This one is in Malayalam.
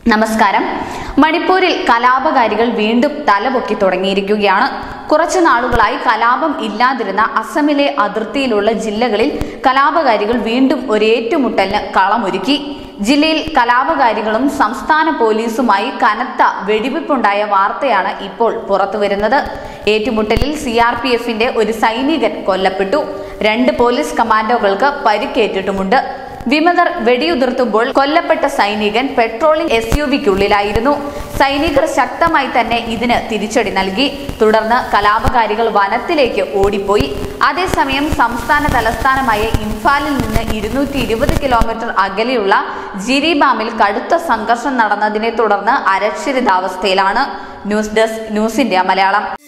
നമസ്കാരം മണിപ്പൂരിൽ കലാപകാരികൾ വീണ്ടും തലപൊക്കി തുടങ്ങിയിരിക്കുകയാണ് കുറച്ചു നാളുകളായി കലാപം ഇല്ലാതിരുന്ന അസമിലെ അതിർത്തിയിലുള്ള ജില്ലകളിൽ കലാപകാരികൾ വീണ്ടും ഒരു ഏറ്റുമുട്ടലിന് കളമൊരുക്കി ജില്ലയിൽ കലാപകാരികളും സംസ്ഥാന പോലീസുമായി കനത്ത വെടിവെപ്പുണ്ടായ വാർത്തയാണ് ഇപ്പോൾ പുറത്തുവരുന്നത് ഏറ്റുമുട്ടലിൽ സി ആർ പി എഫിന്റെ ഒരു സൈനികൻ കൊല്ലപ്പെട്ടു രണ്ട് പോലീസ് കമാൻഡോകൾക്ക് പരിക്കേറ്റിട്ടുമുണ്ട് വിമതർ വെടിയുതിർത്തുമ്പോൾ കൊല്ലപ്പെട്ട സൈനികൻ പെട്രോളിംഗ് എസ് യു വിക്കുള്ളിലായിരുന്നു സൈനികർ ശക്തമായി തന്നെ ഇതിന് തിരിച്ചടി നൽകി തുടർന്ന് കലാപകാരികൾ വനത്തിലേക്ക് ഓടിപ്പോയി അതേസമയം സംസ്ഥാന തലസ്ഥാനമായ ഇംഫാലിൽ നിന്ന് ഇരുന്നൂറ്റി ഇരുപത് കിലോമീറ്റർ അകലെയുള്ള ജിരിബാമിൽ കടുത്ത സംഘർഷം നടന്നതിനെ തുടർന്ന് അരക്ഷിതാവസ്ഥയിലാണ് news desk news India Malayalam